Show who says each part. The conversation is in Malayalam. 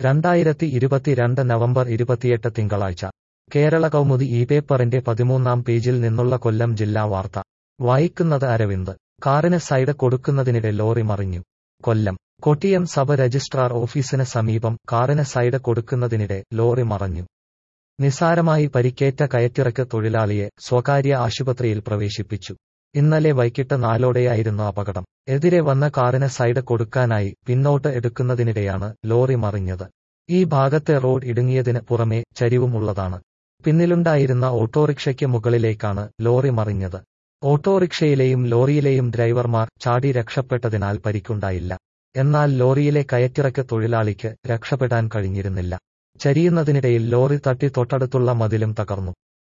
Speaker 1: രണ്ടായിരത്തി ഇരുപത്തിരണ്ട് നവംബർ ഇരുപത്തിയെട്ട് തിങ്കളാഴ്ച കേരള കൗമുദി ഈ പേപ്പറിന്റെ പതിമൂന്നാം പേജിൽ നിന്നുള്ള കൊല്ലം ജില്ലാ വാർത്ത വായിക്കുന്നത് അരവിന്ദ് കാറിന് സൈഡ് കൊടുക്കുന്നതിനിടെ ലോറി മറിഞ്ഞു കൊല്ലം കൊട്ടിയം സബ് രജിസ്ട്രാർ ഓഫീസിന് സമീപം കാറിന് സൈഡ് കൊടുക്കുന്നതിനിടെ ലോറി മറഞ്ഞു നിസാരമായി പരിക്കേറ്റ കയറ്റിറക്ക് തൊഴിലാളിയെ സ്വകാര്യ ആശുപത്രിയിൽ പ്രവേശിപ്പിച്ചു ഇന്നലെ വൈകിട്ട് നാലോടെയായിരുന്നു അപകടം എതിരെ വന്ന കാറിന് സൈഡ് കൊടുക്കാനായി പിന്നോട്ട് എടുക്കുന്നതിനിടെയാണ് ലോറി മറിഞ്ഞത് ഈ ഭാഗത്തെ റോഡ് ഇടുങ്ങിയതിന് പുറമെ ചരിവുമുള്ളതാണ് പിന്നിലുണ്ടായിരുന്ന ഓട്ടോറിക്ഷയ്ക്ക് മുകളിലേക്കാണ് ലോറി മറിഞ്ഞത് ഓട്ടോറിക്ഷയിലെയും ലോറിയിലെയും ഡ്രൈവർമാർ ചാടി രക്ഷപ്പെട്ടതിനാൽ പരിക്കുണ്ടായില്ല എന്നാൽ ലോറിയിലെ കയറ്റിറക്ക് തൊഴിലാളിക്ക് രക്ഷപ്പെടാൻ കഴിഞ്ഞിരുന്നില്ല ചരിയുന്നതിനിടയിൽ ലോറി തട്ടി തൊട്ടടുത്തുള്ള മതിലും തകർന്നു